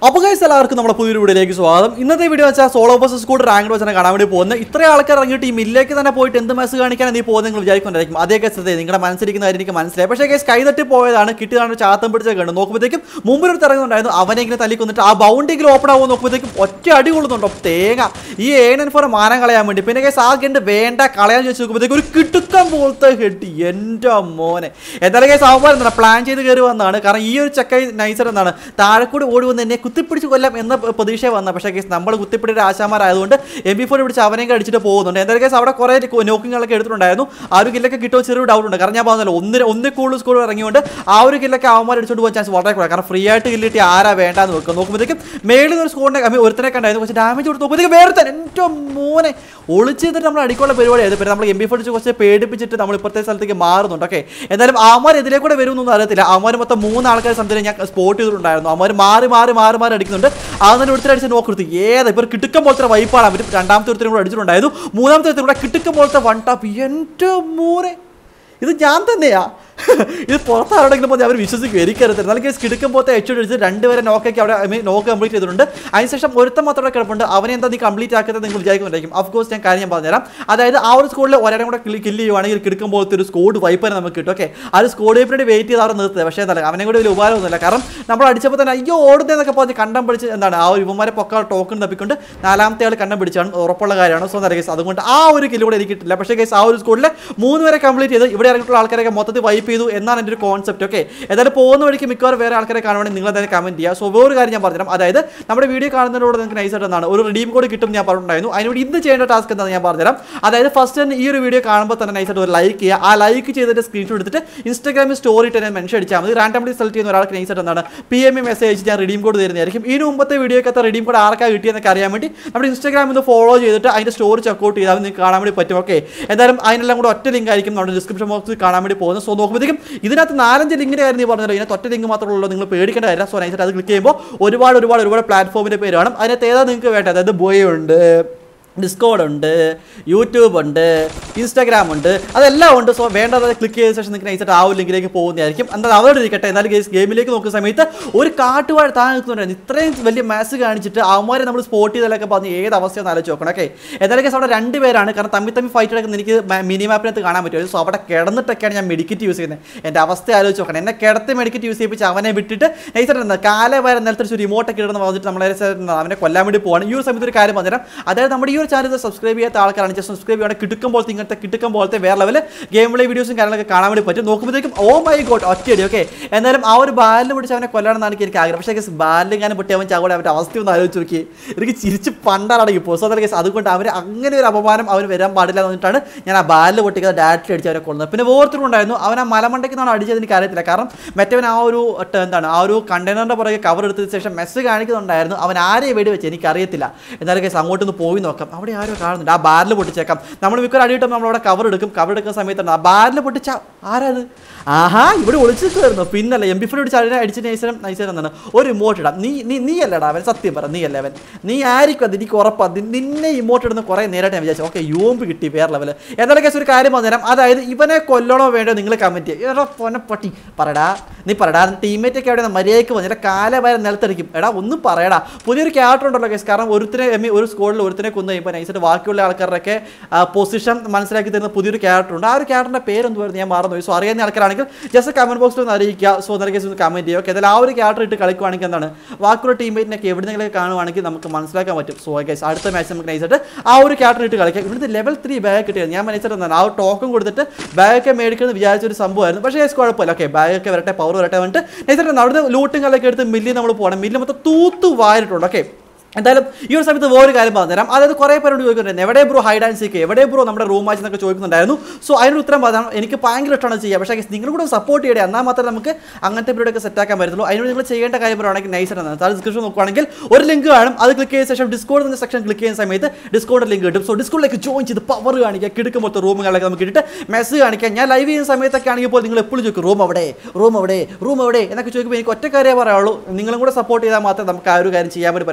അപ്പോൾ ഗൈസ് എല്ലാവർക്കും നമ്മുടെ പുതിയൊരു വീഡിയോയിലേക്ക് സ്വാഗതം ഇന്നത്തെ വീഡിയോ വെച്ചാൽ സോളോ ബസ് സ്കൂൾ റാങ്ക് വെച്ചാൽ കാണാൻ വേണ്ടി പോകുന്നത് ഇത്രയും ആൾക്കാർ ഇറങ്ങിയിട്ട് ഈ മില്ലേക്ക് തന്നെ പോയിട്ട് എന്ത് മെസ്സ് കാണിക്കാനാണ് നീ പോകുന്നത് നിങ്ങൾ വിചാരിക്കൊണ്ടായിരിക്കും അതേ ശ്രദ്ധ നിങ്ങളുടെ മനസ്സിലിരിക്കുന്ന കാര്യം എനിക്ക് മനസ്സിലായി പക്ഷേ ഗൈസ് കൈതട്ടി പോയതാണ് കിട്ടിയതാണ് ചാത്തം പിടിച്ച കണ്ടു നോക്കുമ്പോഴത്തേക്കും മുമ്പിൽ ഒരു ഇറങ്ങുന്നുണ്ടായിരുന്നു അവനെ ഇങ്ങനെ തല്ലി കൊന്നിട്ട് ആ ബൗണ്ടെങ്കിലും ഓപ്പൺ ആവുമെന്ന് നോക്കുമ്പോഴത്തേക്കും ഒറ്റ അടി കൊള്ളുന്നുണ്ടോ തേങ്ങ ഈ ഏണൻ ഫോർ മാനം കളയാൻ വേണ്ടി പിന്നെ ഗൈസ് ആ ഗണ്ട് വേണ്ട കളയാൻ ചോദിച്ചു നോക്കുമ്പോഴത്തേക്കും ഒരു കിട്ടുക്കം പോലത്തെ ഹെഡ് എൻ്റെ മോനെ എന്തായാലും ഗൈസ് അവന്മാർ എന്താണ് പ്ലാൻ ചെയ്ത് കയറി വന്നതാണ് കാരണം ഈ ഒരു ചക്ക നൈസർ എന്താണ് താഴെ കൂടി ഓടി വന്ന് എന്നെ കുത്തിപ്പിടിച്ച് കൊല്ലാം എന്ന പ്രതീക്ഷ വന്ന പക്ഷേ കേസ് നമ്മൾ കുത്തിപ്പിടിച്ച ആശാമാരായതുകൊണ്ട് എം ബി ഫോർ പിടിച്ച് അവനെയൊക്കെ അടിച്ചിട്ട് പോകുന്നുണ്ട് എന്തായാലും കേസ് അവിടെ കുറേ നോക്കിങ്ങളൊക്കെ എടുത്തിട്ടുണ്ടായിരുന്നു ആ ഒരു കില്ലൊക്കെ കിട്ടുമോ ചെറിയ ഡൗട്ട് ഉണ്ട് കാരണം ഞാൻ പറഞ്ഞല്ലോ ഒന്നിന് ഒന്നിൽ കൂടുതൽ സ്കൂൾ ഇറങ്ങിയുകൊണ്ട് ആ ഒരു കില്ലൊക്കെ അവന്മാർ അടിച്ചുകൊണ്ട് പോകാൻ ചാൻസ് വളരെ കൂടുതൽ കാരണം ഫ്രീ ആയിട്ട് കില്ല് കിട്ടി ആരാ വേണ്ടാന്ന് നോക്കുക നോക്കുമ്പോഴത്തേക്കും മേളിൽ ഒരു സ്കോറിനെ ഐ മീൻ ഒരുത്തനെ കണ്ടായിരുന്നു കുറച്ച് ഡാമേജ് കൊടുത്ത് നോക്കുമ്പോഴത്തേക്കും വേറെ തന്നെ എൻ്റെ മോനെ ഒളിച്ച് ചെയ്തിട്ട് നമ്മൾ അടിക്കുള്ള പരിപാടിയായിരുന്നു പിന്നെ നമ്മൾ എം ബി ഫോർ കുറച്ച് പേടിപ്പിച്ചിട്ട് നമ്മൾ ഇപ്പോഴത്തെ സ്ഥലത്തേക്ക് മാറുന്നുണ്ട് ഓക്കെ എന്തായാലും അവന്മാർ ഇതിലെ കൂടെ വരുമെന്നൊന്നും അറിയത്തില്ല അവന്മാർ മൊത്തം മൂന്ന് ആൾക്കാർ സംതിങ് ഞാൻ സ്പോട്ട് ചെയ്തിട്ടുണ്ടായിരുന്നു അവന്മാർ മാറി മാറി മാറി മാറി അടിക്കുന്നുണ്ട് അതൊന്നും ഒരുത്തരം അടിച്ച് നോക്കെടുത്ത് ഏതാ ഇപ്പോൾ കിട്ടുക്കം പോലത്തെ വൈപ്പാണ് അവർ രണ്ടാമത്തെ ഒരുത്തരും കൂടെ അടിച്ചിട്ടുണ്ടായിരുന്നു മൂന്നാമത്തെ ഒരുത്തരും കൂടെ കിട്ടുക്കം പോലത്തെ വൺ ടാപ്പ് എൻ്റെ മൂരെ ഇത് ഞാൻ തന്നെയാ ഇത് പുറത്താരോടെങ്കിലും പോയി അവർ വിശ്വസിക്കും എനിക്കറിയത്തില്ല നല്ല കേസ് കിടക്കുമ്പോഴത്തെ എച്ച് അടിച്ച് രണ്ടുപേരെ നോക്കൊക്കെ അവിടെ ഐ മീൻ നോക്ക് കംപ്ലീറ്റ് ചെയ്തിട്ടുണ്ട് അതിനുശേഷം ഒരുത്തം മാത്രമേ കിടപ്പുണ്ട് അവനെ എന്താ നീ കംപ്ലീറ്റ് ആക്കുന്നത് നിങ്ങൾ വിചാരിക്കുന്നുണ്ടായിരിക്കും ഓഫ് കോഴ്സ് ഞാൻ കാര്യം ഞാൻ പറഞ്ഞുതരാം അതായത് ആ ഒരു സ്കോഡിൽ ഒരാളും കൂടെ കില്ല് ചെയ്യുവാണെങ്കിൽ കിടക്കുമ്പോഴത്തെ ഒരു സ്കോഡ് വൈപ്പനെ നമുക്ക് കിട്ടും ഓക്കെ ആ ഒരു സ്കോഡ് വൈപ്പിനെ വെയിറ്റ് ചെയ്ത് അവർ നിർത്തുന്നത് പക്ഷേ എന്താ അവനെ കൂടെ വലിയ ഉപകാരമൊന്നുമില്ല കാരണം നമ്മൾ അടിച്ചപ്പോൾ തന്നെ അയ്യോ ഓടുന്നതെന്നൊക്കെ പറഞ്ഞ് കണ്ടം പിടിച്ച് എന്താണ് ആ ഒരു ഇവന്മാരെ പൊക്ക ടോക്കൺ തപ്പിക്കൊണ്ട് നാലാമത്തെ ആൾ കണ്ടം പിടിച്ചാണ് ഉറപ്പുള്ള കാര്യമാണ് സോ എന്താ കേസ് അതുകൊണ്ട് ആ ഒരു കില്ല് കൂടെ എനിക്ക് കിട്ടില്ല പക്ഷേ കേസ് ആ ഒരു സ്കോഡിൽ മൂന്ന് പേരെ കംപ്ലീറ്റ് ചെയ്ത് ഇവിടെ ഇറങ്ങിയിട്ടുള്ള ആൾക്കാരൊക്കെ മൊത്തത്തിൽ വൈപ്പ് ചെയ്തു എന്നാണ് എൻ്റെ ഒരു കോൺസെപ്റ്റ് ഓക്കെ ഏതായാലും പോകുന്ന വഴിക്ക് മിക്കവാറും വേറെ ആൾക്കാരെ കാണുവാണെങ്കിൽ നിങ്ങൾ എന്തായാലും കമൻറ്റ് ചെയ്യുക സോ വേറൊരു കാര്യം ഞാൻ പറഞ്ഞുതരാം അതായത് നമ്മുടെ വീഡിയോ കാണുന്നതിലൂടെ നിങ്ങൾക്ക് നൈസായിട്ട് എന്താണ് ഒരു റിഡീം കോഡ് കിട്ടും എന്ന് ഞാൻ പറഞ്ഞിട്ടുണ്ടായിരുന്നു അതിനോട് ഇന്ന് ചെയ്യേണ്ട ടാസ്ക് എന്താണെന്ന് ഞാൻ പറഞ്ഞുതരാം അതായത് ഫസ്റ്റ് തന്നെ ഈ ഒരു വീഡിയോ കാണുമ്പോൾ തന്നെ നൈസായിട്ട് ഒരു ലൈക്ക് ചെയ്യുക ആ ലൈക്ക് ചെയ്തിട്ട് സ്ക്രീൻഷോട്ട് എടുത്തിട്ട് ഇൻസ്റ്റാഗ്രാമിൽ സ്റ്റോറി ഇട്ട് ഞാൻ മെൻഷൻ അടിച്ചാൽ മതി റാൻഡംലി സെലക്ട് ചെയ്യുന്ന ഒരാൾക്ക് നൈസായിട്ട് എന്താണ് പി എം എ മെസ്സേജ് ഞാൻ റിഡീം കോഡ് തരുന്നതായിരിക്കും ഇതിന് മുമ്പത്തെ വീഡിയോക്കകത്ത് റിഡീം കോഡ് ആർക്കാണ് കിട്ടിയെന്നൊക്കെ അറിയാൻ വേണ്ടി നമ്മുടെ ഇൻസ്റ്റാഗ്രാമിൽ നിന്ന് ഫോളോ ചെയ്തിട്ട് അതിൻ്റെ സ്റ്റോറി ചെക്കൗട്ട് ചെയ്താൽ നിങ്ങൾക്ക് കാണാൻ വേണ്ടി പറ്റും ഓക്കെ എന്തായാലും അതിനെല്ലാം കൂടെ ഒറ്റ ലിങ്ക് ആയിരിക്കും നമ്മുടെ ഡിസ്ക്രിപ്ഷൻ ബോക്സിൽ കാണാൻ വേണ്ടി പോകുന്നത് സോ നോക്കുമ്പോഴത്തേക്കും ഇതിനകത്ത് നാലഞ്ച് ലിങ്കിൻ്റെ കാര്യം നീ പറഞ്ഞല്ലോ ഇതിനകത്ത് ഒറ്റ ലിങ്ക് മാത്രമേ ഉള്ളൂ നിങ്ങൾ പേടിക്കേണ്ട കാര്യം സോ നൈസായിട്ട് അത് ക്ലിക്ക് ചെയ്യുമ്പോൾ ഒരുപാട് ഒരുപാട് ഒരുപാട് പ്ലാറ്റ്ഫോമിൻ്റെ പേര് കാണും അതിനകത്ത് ഏതാ നിങ്ങൾക്ക് വേണ്ടത് അതായത് ബോയ് ഉണ്ട് ഡിസ്കോഡ് ഉണ്ട് യൂട്യൂബ് ഉണ്ട് ഇൻസ്റ്റാഗ്രാം ഉണ്ട് അതെല്ലാം ഉണ്ട് സോ വേണ്ടത് ക്ലിക്ക് ചെയ്ത ശേഷം നിങ്ങൾക്ക് നൈസായിട്ട് ആ ഒരു ലിങ്കിലേക്ക് പോകുന്നതായിരിക്കും എന്താ അവരോട് ഇരിക്കട്ടെ എന്നാലും ഗെയിം ഗെയിമിലേക്ക് നോക്കുന്ന സമയത്ത് ഒരു കാട്ടുവാഴ താൻ നിൽക്കുന്നുണ്ടായിരുന്നു ഇത്രയും വലിയ മാസ് കാണിച്ചിട്ട് അവന്മാരെ നമ്മൾ സ്പോട്ട് ചെയ്തതൊക്കെ പറഞ്ഞ് ഏത് അവസ്ഥയെന്ന് ആലോചിച്ച് നോക്കണം ഓക്കെ എന്തായാലും കേസ് അവിടെ രണ്ട് പേരാണ് കാരണം തമ്മിൽ തമ്മിൽ ഫൈറ്റ് എടുക്കുന്ന എനിക്ക് മിനി മാപ്പിനകത്ത് കാണാൻ പറ്റും സോ അവിടെ കിടന്നിട്ടൊക്കെയാണ് ഞാൻ മെഡിക്കറ്റ് യൂസ് ചെയ്യുന്നത് എൻ്റെ അവസ്ഥ ആലോചിച്ച് നോക്കണം എന്നെ കിടത്തി മെഡിക്കറ്റ് യൂസ് ചെയ്യിപ്പിച്ച് അവനെ വിട്ടിട്ട് നൈസായിട്ട് എന്താ കാല വരെ നിലത്ത് ഒരു റിമോട്ടൊക്കെ ഇടുന്ന പറഞ്ഞിട്ട് നമ്മളെ അവനെ കൊല്ലാൻ വേണ്ടി പോവാണ് ഈ ഒരു സമയത്ത് ഒരു കാര്യം പറഞ്ഞുതരാം അതായത് നമ്മുടെ ഈ ഒരു ചാനൽ സബ്സ്ക്രൈബ് ചെയ്യാത്ത ആൾക്കാരാണ് ജസ്റ്റ് സബ്സ്ക്രൈബ് ചെയ്യണം കിട്ടുക്കും പോലത്തെ ഇങ്ങനത്തെ കിട്ടുക്കും പോലത്തെ വേറെ ലെവൽ ഗെയിം പ്ലേ വീഡിയോസും കാര്യങ്ങളൊക്കെ കാണാൻ വേണ്ടി പറ്റും നോക്കുമ്പോഴത്തേക്കും ഓ മൈ ഗോഡ് ഒറ്റയടി ഓക്കെ എന്നാലും ആ ഒരു ബാലിൽ പിടിച്ച് അവനെ കൊല്ലണമെന്നാണ് എനിക്ക് ആഗ്രഹം പക്ഷേ കേസ് ബാലിൽ ഞാൻ പൊട്ടി അവൻ ചാകൂടെ അവൻ്റെ അവസ്ഥ ഒന്ന് ആലോചിച്ച് നോക്കി എനിക്ക് ചിരിച്ച് പണ്ടാണ് ഇപ്പോൾ സോ കേസ് അതുകൊണ്ട് അവർ അങ്ങനെ ഒരു അപമാനം അവന് വരാൻ പാടില്ല എന്ന് പറഞ്ഞിട്ടാണ് ഞാൻ ആ ബാലിൽ പൊട്ടിക്കാതെ ഡയറക്റ്റ് അടിച്ച് അവരെ കൊള്ളുന്നത് പിന്നെ ഓരോരുത്തരും ഉണ്ടായിരുന്നു അവൻ ആ മലമണ്ടയ്ക്ക് നിന്നാണ് അടിച്ചത് എനിക്ക് അറിയത്തില്ല കാരണം മറ്റവൻ ആ ഒരു ട്ട- എന്താണ് ആ ഒരു കണ്ടെയ്നറിൻ്റെ പുറകെ കവർ എടുത്തതിന് ശേഷം മെസ്സ് കാണിക്കുന്നുണ്ടായിരുന്നു അവൻ ആരെയും വെടി വെച്ച് എനിക്കറിയത്തില്ല എന്നാലും കേസ് അങ്ങോട്ടൊന്ന് പോയി നോക്കാം അവിടെ ആരോ കാണുന്നുണ്ട് ആ ബാരിൽ പൊട്ടിച്ചേക്കാം നമ്മൾ മിക്കൊരു അടി കിട്ടുമ്പോൾ നമ്മളവിടെ കവർ എടുക്കും കവർ എടുക്കുന്ന സമയത്തുണ്ട് ആ ബാരിൽ പൊട്ടിച്ച ആരാത് ആഹാ ഇവിടെ ഒളിച്ചു നിൽക്കുമായിരുന്നു പിന്നല്ല എം ബി ഫോർ പിടിച്ച് അതിനെ അടിച്ച് നൈസരം നൈസരം എന്നാണ് ഒരു ഇമോട്ട് ഇടാം നീ നീ നീ അല്ലടാ അവൻ സത്യം പറ നീ അല്ല അവൻ നീ ആയിരിക്കും അത് എനിക്ക് ഉറപ്പാണ് നിന്നെ ഇമോട്ട് ഇടുന്ന കുറേ നേരമായിട്ട് ഞാൻ വിചാരിച്ചു ഓക്കെ യോമ്പ് കിട്ടി വേറെ ലെവൽ എന്നാലും കേസ് ഒരു കാര്യം പറഞ്ഞുതരാം അതായത് ഇവനെ കൊല്ലണോ വേണ്ടോ നിങ്ങൾ കമൻറ്റ് ചെയ്യുക എടാ പൊന്നെ പട്ടി പറടാ നീ പറടാ ടീമേറ്റ് ഒക്കെ അവിടെ മര്യാദയ്ക്ക് വന്നിട്ട് കാല വരെ നിലത്തടിക്കും എടാ ഒന്നും പറയടാ പുതിയൊരു ക്യാരക്ടർ ഉണ്ടല്ലോ കേസ് കാരണം ഒരുത്തിനെ ഐ മീൻ ഒരു സ്കോഡിൽ ഒരുത്തിനെ കൊന്നു കഴിയുമ്പോൾ നൈസായിട്ട് ബാക്കിയുള്ള ആൾക്കാരുടെയൊക്കെ പൊസിഷൻ മനസ്സിലാക്കി തരുന്ന പുതിയൊരു ക്യാരക്ടർ ഉണ്ട് ആ ഒരു ക്യാരക്ടറിൻ്റെ പേരെന്തുവായിരുന്നു ഞാൻ മറന്നു സോ അറിയുന്ന ആൾക്കാരാണെങ്കിൽ ജസ്റ്റ് കമൻറ്റ് ബോക്സിൽ ഒന്ന് അറിയിക്കുക സോ എന്നാൽ കേസ് ഒന്ന് കമൻറ്റ് ചെയ്യുക ഓക്കെ അതിൽ ആ ഒരു ക്യാരക്ടർ ഇട്ട് കളിക്കുവാണെങ്കിൽ എന്താണ് ബാക്കിയുള്ള ടീമേറ്റിനൊക്കെ എവിടെയെങ്കിലും കാണുവാണെങ്കിൽ നമുക്ക് മനസ്സിലാക്കാൻ പറ്റും സോ ഗൈസ് അടുത്ത മാച്ച് നമുക്ക് നൈസായിട്ട് ആ ഒരു ക്യാരക്ടർ ഇട്ട് കളിക്കാം ഇവിടുത്തെ ലെവൽ ത്രീ ബാഗ് കിട്ടിയത് ഞാൻ മനസ്സിലായിട്ട് എന്താണ് ആ ഒരു ടോക്കൺ കൊടുത്തിട്ട് ബാഗൊക്കെ മേടിക്കുന്നത് വിചാരിച്ച ഒരു സംഭവമായിരുന്നു പക്ഷേ ഗൈസ് കുഴപ്പമില്ല ഓക്കെ ബാഗൊക്കെ വരട്ടെ പവർ വരട്ടെ വന്നിട്ട് നൈസായിട്ട് അവിടുത്തെ ലൂട്ടും കളൊക്കെ എടുത്ത് മില്ലിൽ നമ്മൾ പോകണം മില്ല് മൊത്തം തൂത്തു വാരിട്ടുണ്ട് ഓക്കെ എന്തായാലും ഈ ഒരു സമയത്ത് വേറൊരു കാര്യം പറഞ്ഞുതരാം അതായത് കുറേ പേരോട് ചോദിക്കുന്നുണ്ടായിരുന്നു എവിടെ ബ്രോ ഹൈഡ് ആൻഡ് സീക്ക് എവിടെ ബ്രോ നമ്മുടെ റൂം മാച്ച് എന്നൊക്കെ ചോദിക്കുന്നുണ്ടായിരുന്നു സോ അതിനൊരു ഉത്തരം പറയാം എനിക്ക് ഭയങ്കര ഇഷ്ടമാണ് ചെയ്യുക പക്ഷേ നിങ്ങൾ കൂടെ സപ്പോർട്ട് ചെയ്യണേ എന്നാൽ മാത്രമേ നമുക്ക് അങ്ങനത്തെ പരിപാടിയൊക്കെ സെറ്റ് ആക്കാൻ പറ്റുള്ളൂ അതിനോട് നിങ്ങൾ ചെയ്യേണ്ട കാര്യം പറയുകയാണെങ്കിൽ നൈസ് ആണ് താഴെ ഡിസ്ക്രിപ്ഷൻ നോക്കുകയാണെങ്കിൽ ഒരു ലിങ്ക് കാണും അത് ക്ലിക്ക് ചെയ്ത ശേഷം ഡിസ്കോഡ് എന്ന സെക്ഷൻ ക്ലിക്ക് ചെയ്യുന്ന സമയത്ത് ഡിസ്കോഡ് ലിങ്ക് കിട്ടും സോ ഡിസ്കോഡിലേക്ക് ജോയിൻ ചെയ്ത് പവർ കാണിക്കുക കിടക്കുമ്പോഴത്തെ റൂമുകളൊക്കെ നമുക്ക് ഇട്ടിട്ട് മെസ്സേജ് കാണിക്കാം ഞാൻ ലൈവ് ചെയ്യുന്ന സമയത്തൊക്കെ ആണെങ്കിൽ ഇപ്പോൾ നിങ്ങൾ എപ്പോഴും ചോദിക്കും റൂം അവിടെ റൂം അവിടെ റൂം അവിടെ എന്നൊക്കെ ചോദിക്കുമ്പോൾ എനിക്ക് ഒറ്റ കാര്യമേ പറയാവുള്ളൂ നിങ്ങളും കൂടെ സപ്പോർട്ട് ചെയ്താൽ മാത്രമേ നമുക്ക് ആ ഒരു കാര്യം ചെയ്യാൻ വേണ്ടി പറ്റത്തുള്ളൂ ഓക്കെ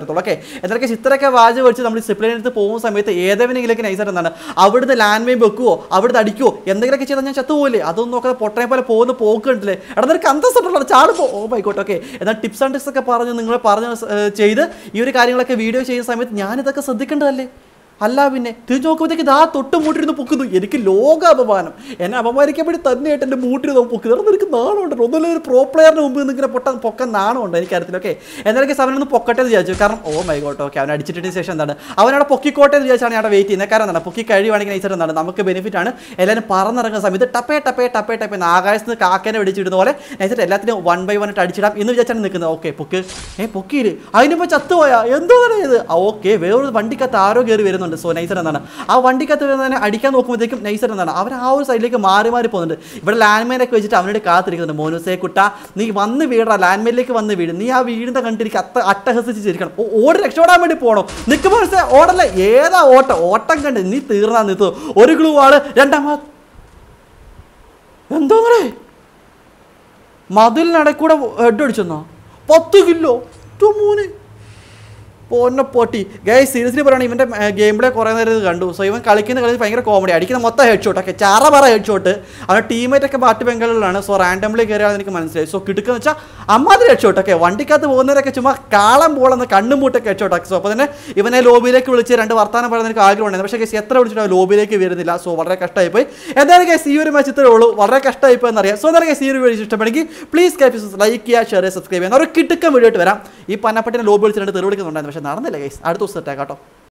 എന്നൊക്കെ ഇത്രയൊക്കെ വാജ് വെച്ച് നമ്മൾ ഡിസിപ്ലിൻ എടുത്ത് പോകുന്ന സമയത്ത് ഏതെങ്കിലെങ്കിലൊക്കെ നൈസായിട്ട് എന്താണ് അവിടുന്ന് ലാൻഡ് മൈൻ വെക്കുവോ അവിടുന്ന് അടിക്കുവോ എന്തെങ്കിലുമൊക്കെ ചെയ്താൽ ഞാൻ ചത്തുപോകില്ലേ അതൊന്നും നോക്കാതെ പൊട്ടനെ പോലെ പോകുന്ന പോക്ക് കണ്ടില്ലേ എടാ നിനക്ക് അന്തസ്സുണ്ടല്ലോ ചാട് പോ ഓ ബൈക്കോട്ടെ ഓക്കെ എന്നാൽ ടിപ്സ് ആൻഡ് ടിപ്സ് ഒക്കെ പറഞ്ഞ് നിങ്ങൾ പറഞ്ഞ് ഏർ ചെയ്ത് ഈ ഒരു കാര്യങ്ങളൊക്കെ വീഡിയോ ചെയ്യുന്ന സമയത്ത് ഞാനിതൊക്കെ ശ്രദ്ധിക്കേണ്ടതല്ലേ അല്ല പിന്നെ തിരിച്ചു നോക്കുമ്പോഴത്തേക്ക് ഇതാ തൊട്ട് മൂട്ടിരുന്ന് പൊക്കുന്നു എനിക്ക് ലോക അപമാനം എന്നെ അപമാനിക്കാൻ വേണ്ടി തന്നെയായിട്ട് എൻ്റെ മൂട്ടിരുന്ന് പൊക്കുന്നു കാരണം നിനക്ക് നാണമുണ്ടല്ലോ ഒന്നുമില്ല ഒരു പ്രോ പ്ലെയറിന് മുമ്പ് നിന്ന് ഇങ്ങനെ പൊട്ടാൻ പൊക്കാൻ നാണമുണ്ട് എനിക്കറിയത്തില്ല ഓക്കെ എന്നാലൊക്കെ അവനൊന്ന് പൊക്കട്ടെ എന്ന് വിചാരിച്ചു കാരണം ഓ മൈ ഗോട്ട് ഓക്കെ അവൻ അടിച്ചിട്ടതിന് ശേഷം എന്താണ് അവനവിടെ പൊക്കിക്കോട്ടെ എന്ന് വിചാരിച്ചാണ് ഞാൻ അവിടെ വെയിറ്റ് ചെയ്യുന്നത് കാരണം എന്താണ് പൊക്കി കഴിയുവാണെങ്കിൽ നൈസായിട്ട് എന്താണ് നമുക്ക് ബെനിഫിറ്റ് ആണ് എല്ലാവരും പറന്നിറങ്ങുന്ന സമയത്ത് ടപ്പേ ടപ്പേ ടപ്പേ ടപ്പേ എന്ന് ആകാശത്ത് നിന്ന് കാക്കേനെ വെടിച്ചിടുന്ന പോലെ നൈസായിട്ട് എല്ലാത്തിനും വൺ ബൈ വൺ ആയിട്ട് അടിച്ചിടാം എന്ന് വിചാരിച്ചാണ് നിൽക്കുന്നത് ഓക്കെ പൊക്ക് ഏ പൊക്കിയില്ലേ അതിനിപ്പോൾ ചത്തുപോയാ എന്താണ് ഇത് ഓക്കെ വേറൊരു വണ്ടിക്കകത്ത് ആരോ കയറി വരുന്നുണ്ട് സോ നൈസർ എന്താണ് ആ വണ്ടിക്കകത്ത് വരുന്നതിനെ അടിക്കാൻ നോക്കുമ്പോഴത്തേക്കും നൈസർ എന്താണ് അവർ ആ ഒരു സൈഡിലേക്ക് മാറി മാറി പോകുന്നുണ്ട് ഇവിടെ ലാൻഡ് മൈനൊക്കെ വെച്ചിട്ട് അവനോട് കാത്തിരിക്കുന്നുണ്ട് മോനുസേ കുട്ട നീ വന്ന് വീടാ ലാൻഡ് മൈനിലേക്ക് വന്ന് വീട് നീ ആ വീടിന്റെ കണ്ടിരിക്കുക അത്ത അട്ടഹസിച്ച് ചിരിക്കണം ഓ, ഓടി രക്ഷപ്പെടാൻ വേണ്ടി പോകണം നിൽക്കുമ്പോൾ മോനുസേ ഓടല്ലേ ഏതാ ഓട്ടം ഓട്ടം കണ്ട് നീ തീർന്നാ നിർത്തു ഒരു ഗ്ലൂ ആള് രണ്ടാമത് എന്തോന്നേ മതിലിനടക്കൂടെ ഹെഡ് അടിച്ചെന്നാ പത്ത് കിലോ മൂന്ന് പൊന്നപ്പൊട്ടി ഗൈ സീരിയസ്ലി പറയുകയാണെങ്കിൽ ഇവൻ്റെ ഗെയിം പ്ലേ കുറേ നേരം ഇത് കണ്ടു സോ ഇവൻ കളിക്കുന്ന കളി ഭയങ്കര കോമഡി അടിക്കുന്ന മൊത്തം ഹെഡ് ഷോട്ട് ഒക്കെ ചാറ പറ ഹെഡ് ഷോട്ട് അവൻ്റെ ടീമേറ്റ് ഒക്കെ ബാറ്റ് ബംഗാളിലാണ് സോ റാൻഡംലി കയറിയാൽ എനിക്ക് മനസ്സിലായി സോ കിടക്കുന്ന വെച്ചാൽ അമ്മാതിരി ഹെഡ് ഷോട്ട് ഒക്കെ വണ്ടിക്കകത്ത് പോകുന്നവരൊക്കെ ചുമ്മാ കാളം പോളെന്ന് കണ്ണും മൂട്ടൊക്കെ ഹെഡ് ഷോട്ട് ആക്കി സോ അപ്പോൾ തന്നെ ഇവനെ ലോബിയിലേക്ക് വിളിച്ച് രണ്ട് വർത്താനം പറയുന്ന എനിക്ക് ആഗ്രഹമുണ്ടായിരുന്നു പക്ഷേ കേസ് എത്ര വിളിച്ചിട്ട് അവൻ ലോബിയിലേക്ക് വരുന്നില്ല സോ വളരെ കഷ്ടമായി പോയി എന്തായാലും കേസ് ഈ ഒരു മാച്ച് ഇത്രേ ഉള്ളൂ വളരെ കഷ്ടമായി പോയി എന്നറിയാം സോ എന്തായാലും കേസ് ഈ ഒരു വീഡിയോ ഇഷ്ടപ്പെടുമെങ്കിൽ പ്ലീസ് കേസ് ലൈക്ക് ചെയ്യുക ഷെയർ ചെയ്യുക സബ്സ്ക്രൈബ് ചെയ്യുക ഒരു കിട്ടുക്കം വീഡിയോ ആയിട്ട് വരാം ഈ പന്നപ്പട്ടിനെ ലോബി വിളിച്ചിട്ട് തെറി വിളിക്കുന്നുണ്ടായിരുന്നു പക്ഷേ നടന്നില്ല കേസ് അടുത്ത ദിവസം കേട്ടോ